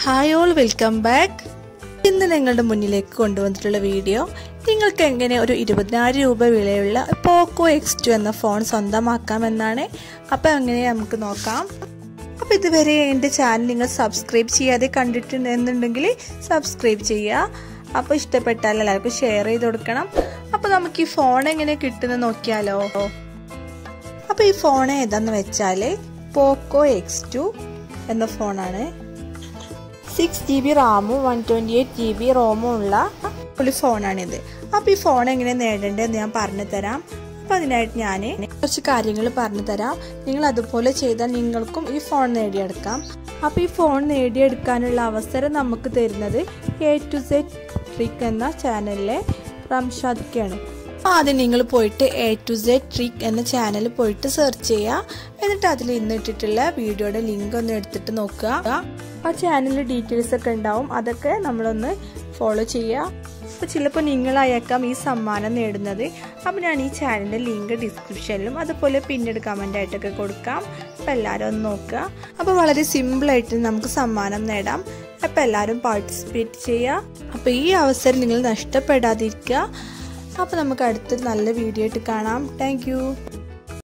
hi all welcome back ഇന്ന് നിങ്ങളുടെ മുന്നിലേക്ക് കൊണ്ടുവന്നിട്ടുള്ള വീഡിയോ നിങ്ങൾക്ക് എങ്ങനെ ഒരു ഇരുപതിനായിരം രൂപ വിലയുള്ള പോക്കോ എക്സ് ടു എന്ന ഫോൺ സ്വന്തമാക്കാമെന്നാണ് അപ്പോൾ അങ്ങനെ നമുക്ക് നോക്കാം അപ്പോൾ ഇതുവരെ എൻ്റെ ചാനൽ നിങ്ങൾ സബ്സ്ക്രൈബ് ചെയ്യാതെ കണ്ടിട്ടുണ്ടെന്നുണ്ടെങ്കിൽ സബ്സ്ക്രൈബ് ചെയ്യുക അപ്പോൾ ഇഷ്ടപ്പെട്ടാൽ എല്ലാവർക്കും ഷെയർ ചെയ്ത് കൊടുക്കണം അപ്പോൾ നമുക്ക് ഈ ഫോൺ എങ്ങനെ കിട്ടുന്നത് നോക്കിയാലോ അപ്പോൾ ഈ ഫോൺ ഏതാന്ന് വെച്ചാൽ പോക്കോ എക്സ് ടു എന്ന ഫോണാണ് സിക്സ് ജി ബി റാമും one twenty eight G B റോമും ഉള്ള ഒരു ഫോണാണിത് അപ്പോൾ ഈ ഫോൺ എങ്ങനെ നേടേണ്ടതെന്ന് ഞാൻ പറഞ്ഞു തരാം അപ്പോൾ അതിനായിട്ട് ഞാൻ കുറച്ച് കാര്യങ്ങൾ പറഞ്ഞു തരാം നിങ്ങൾ അതുപോലെ ചെയ്താൽ നിങ്ങൾക്കും ഈ ഫോൺ നേടിയെടുക്കാം അപ്പോൾ ഈ ഫോൺ നേടിയെടുക്കാനുള്ള അവസരം നമുക്ക് തരുന്നത് എ ടു സെഡ് ട്രിക്ക് എന്ന ചാനലിലെ റംഷാദ്ക്കാണ് ആദ്യം നിങ്ങൾ പോയിട്ട് എ ടു സെഡ് ട്രിക്ക് എന്ന ചാനൽ പോയിട്ട് സെർച്ച് ചെയ്യുക എന്നിട്ട് അതിൽ ഇന്നിട്ടിട്ടുള്ള വീഡിയോയുടെ ലിങ്ക് ഒന്ന് എടുത്തിട്ട് നോക്കുക ആ ചാനലിൽ ഡീറ്റെയിൽസ് ഒക്കെ ഉണ്ടാവും അതൊക്കെ നമ്മളൊന്ന് ഫോളോ ചെയ്യുക അപ്പോൾ ചിലപ്പോൾ നിങ്ങളായേക്കാം ഈ സമ്മാനം നേടുന്നത് അപ്പോൾ ഞാൻ ഈ ചാനലിൻ്റെ ലിങ്ക് ഡിസ്ക്രിപ്ഷനിലും അതുപോലെ പിന്നീട് കമൻ്റ് ആയിട്ടൊക്കെ കൊടുക്കാം അപ്പോൾ എല്ലാവരും ഒന്ന് നോക്കുക അപ്പോൾ വളരെ സിമ്പിളായിട്ട് നമുക്ക് സമ്മാനം നേടാം അപ്പോൾ എല്ലാവരും പാർട്ടിസിപ്പേറ്റ് ചെയ്യുക അപ്പോൾ ഈ അവസരം നിങ്ങൾ നഷ്ടപ്പെടാതിരിക്കുക അപ്പോൾ നമുക്ക് അടുത്തൊരു നല്ല വീഡിയോ ആയിട്ട് കാണാം താങ്ക്